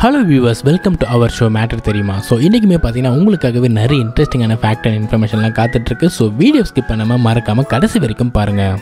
hello viewers welcome to our show matter தெரியுமா so இன்றைக்குமே பார்த்தீங்கன்னா உங்களுக்காகவே நிறைய இன்ட்ரெஸ்டிங்கான ஃபேக்ட் அண்ட் இன்ஃபர்மேஷன்லாம் காத்துட்ருக்கு ஸோ வீடியோ ஸ்கிப் பண்ணாமல் மறக்காமல் கடைசி வரைக்கும் பாருங்கள்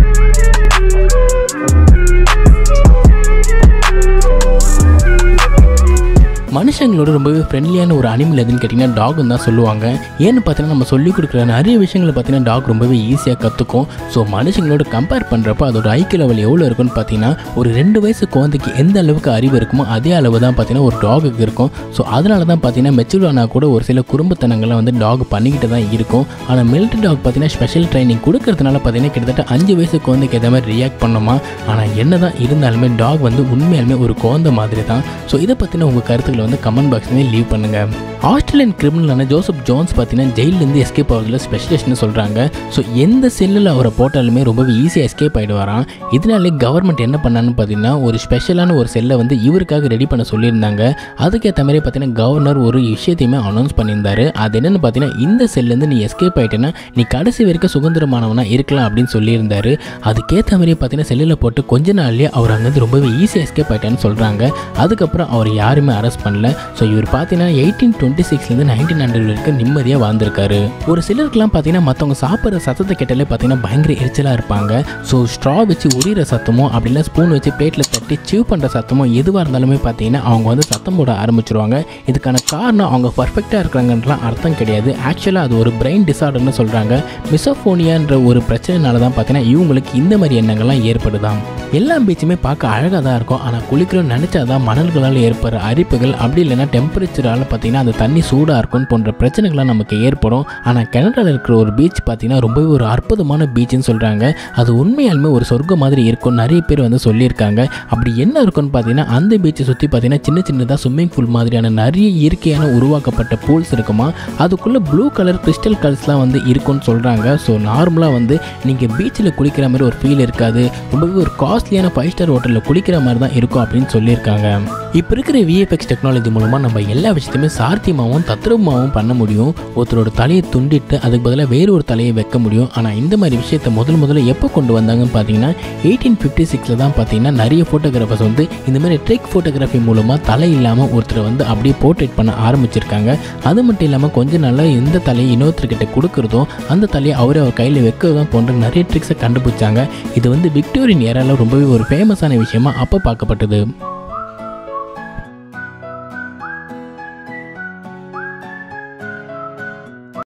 மனுஷங்களோட ரொம்பவே ஃப்ரெண்ட்லியான ஒரு அனிமல் எதுன்னு கேட்டிங்கன்னா டாக்னு தான் சொல்லுவாங்க ஏன்னு பார்த்தீங்கன்னா நம்ம சொல்லிக் கொடுக்குற நிறைய விஷயங்களை பார்த்தீங்கன்னா டாக் ரொம்பவே ஈஸியாக கற்றுக்கும் ஸோ மனுஷங்களோட கம்பேர் பண்ணுறப்ப அதோட ஐக்கிய லெவல் எவ்வளோ இருக்குன்னு பார்த்தீங்கன்னா ஒரு ரெண்டு வயசு குழந்தைக்கு எந்த அளவுக்கு அறிவு இருக்குமோ அதே அளவு தான் பார்த்தீங்கன்னா ஒரு டாகுக்கு இருக்கும் ஸோ அதனால தான் பார்த்தீங்கன்னா மெச்சூர் ஆனால் கூட ஒரு சில குறும்புத்தனங்களை வந்து டாக் பண்ணிக்கிட்டு தான் இருக்கும் ஆனால் மிலிட்டரி டாக் பார்த்தீங்கன்னா ஸ்பெஷல் ட்ரைனிங் கொடுக்கறதுனால பார்த்தீங்கன்னா கிட்டத்தட்ட அஞ்சு வயசு குழந்தைக்கு எதாவது மாதிரி ரியாக்ட் பண்ணுமா ஆனால் என்ன தான் இருந்தாலுமே டாக் வந்து உண்மையாலுமே ஒரு குழந்தை மாதிரி தான் ஸோ இதை பற்றின உங்கள் கருத்துக்களை வந்து கமெண்ட் பாக்ஸ்லேயே லீவ் பண்ணுங்கள் ஆஸ்திரேலியன் கிரிமினலான ஜோசப் ஜோன்ஸ் பார்த்தீங்கன்னா ஜெயிலேருந்து எஸ்கேப் ஆகுறதுல ஸ்பெஷலிஸ்ட்னு சொல்கிறாங்க ஸோ எந்த செல்லில் அவரை போட்டாலுமே ரொம்பவே ஈஸியாக எஸ்கேப் ஆகிடுவாராம் இதனாலே கவர்மெண்ட் என்ன பண்ணான்னு பார்த்தீங்கன்னா ஒரு ஸ்பெஷலான ஒரு செல்லை வந்து இவருக்காக ரெடி பண்ண சொல்லியிருந்தாங்க அதுக்கேற்ற மாதிரி பார்த்தீங்கன்னா கவர்னர் ஒரு விஷயத்தையுமே அனௌன்ஸ் பண்ணியிருந்தாரு அது என்னென்னு பார்த்தீங்கன்னா இந்த செல்லேருந்து நீ எஸ்கேப் ஆகிட்டேன்னா நீ கடைசி வரைக்கும் சுதந்திரமானவனாக இருக்கலாம் அப்படின்னு சொல்லியிருந்தாரு அதுக்கேற்ற மாதிரி பார்த்தீங்கன்னா செல்லில் போட்டு கொஞ்ச நாள்லேயே அவர் அங்கேருந்து ரொம்பவே ஈஸியாக எஸ்கேப் ஆகிட்டான்னு சொல்கிறாங்க அதுக்கப்புறம் அவர் யாருமே அரெஸ்ட் பண்ணல ஸோ இவர் பார்த்தீங்கன்னா எயிட்டீன் டுவெண்ட்டி சிக்ஸ்லேருந்து நைன்டீன் ஹண்ட்ரட் வரைக்கும் நிம்மதியாக வாழ்ந்திருக்காரு ஒரு சிலருக்குலாம் பார்த்தீங்கன்னா மற்றவங்க சாப்பிட்ற சத்தத்தை கேட்டாலே பார்த்தீங்கன்னா பயங்கர எரிச்சலாக இருப்பாங்க ஸோ ஸ்ட்ரா வச்சு உரியிற சத்தமோ அப்படின்னா ஸ்பூன் வச்சு பிளேட்டில் தட்டி சீவ் பண்ணுற சத்தமோ எதுவாக இருந்தாலுமே பார்த்தீங்கன்னா அவங்க வந்து சத்தம் போட ஆரம்பிச்சிருவாங்க இதுக்கான காரணம் அவங்க பர்ஃபெக்டாக இருக்கிறாங்கன்றலாம் அர்த்தம் கிடையாது ஆக்சுவலாக அது ஒரு பிரெயின் டிசார்டர்னு சொல்கிறாங்க மிசோஃபோனியான்ற ஒரு பிரச்சனைனால தான் பார்த்தீங்கன்னா இவங்களுக்கு இந்த மாதிரி எண்ணங்கள்லாம் ஏற்படுதாம் எல்லா பீச்சுமே பார்க்க அழகாக தான் இருக்கும் ஆனால் குளிக்கிறோம் நினச்சா தான் மணல்களால் ஏற்படுற அரிப்புகள் அப்படி இல்லைன்னா டெம்பரேச்சரால் பார்த்தீங்கன்னா அந்த தண்ணி சூடாக இருக்கும் போன்ற பிரச்சனைகள்லாம் நமக்கு ஏற்படும் ஆனால் கனடாவில் இருக்கிற ஒரு பீச் பார்த்தீங்கன்னா ரொம்பவே ஒரு அற்புதமான பீச்சுன்னு சொல்கிறாங்க அது உண்மையாலுமே ஒரு சொர்க்கம் மாதிரி இருக்கும் நிறைய பேர் வந்து சொல்லியிருக்காங்க அப்படி என்ன இருக்குன்னு பார்த்தீங்கன்னா அந்த பீச்சை சுற்றி பார்த்தீங்கன்னா சின்ன சின்னதாக ஸ்விம்மிங் பூல் மாதிரியான நிறைய இயற்கையான உருவாக்கப்பட்ட பூல்ஸ் இருக்குமா அதுக்குள்ளே ப்ளூ கலர் கிறிஸ்டல் கல்ஸ்லாம் வந்து இருக்கும்னு சொல்கிறாங்க ஸோ நார்மலாக வந்து நீங்கள் பீச்சில் குளிக்கிற மாதிரி ஒரு ஃபீல் இருக்காது ரொம்பவே ஒரு காஸ்ட்லியான ஃபைவ் ஸ்டார் ஹோட்டலில் குளிக்கிற மாதிரி தான் இருக்கும் அப்படின்னு சொல்லியிருக்காங்க இப்போ இருக்கிற விஎஃப்எக்ஸ் டெக்னாலஜி மூலமாக நம்ம எல்லா விஷயத்தையுமே சார்த்தியமாகவும் தத்ரூபமாகவும் பண்ண முடியும் ஒருத்தரோட தலையை துண்டிட்டு அதுக்கு பதிலாக வேறு ஒரு தலையை வைக்க முடியும் ஆனால் இந்த மாதிரி விஷயத்தை முதல் முதல்ல எப்போ கொண்டு வந்தாங்கன்னு பார்த்தீங்கன்னா எயிட்டீன் ஃபிஃப்டி சிக்ஸில் தான் பார்த்தீங்கன்னா நிறைய ஃபோட்டோகிராஃபர்ஸ் வந்து இந்த மாதிரி ட்ரிக் ஃபோட்டோகிராஃபி மூலமாக தலை இல்லாமல் ஒருத்தரை வந்து அப்படியே போர்ட்ரேட் பண்ண ஆரம்பிச்சிருக்காங்க அது மட்டும் இல்லாமல் கொஞ்ச நாளாக எந்த தலையை இன்னொருத்தர்கிட்ட கொடுக்குறதும் அந்த தலையை அவரே அவர் கையில் வைக்கிறதும் போன்ற நிறைய ட்ரிக்ஸை கண்டுபிடிச்சாங்க இது வந்து விக்டோரியன் ஏரால ரொம்பவே ஒரு ஃபேமஸான விஷயமா அப்போ பார்க்கப்பட்டது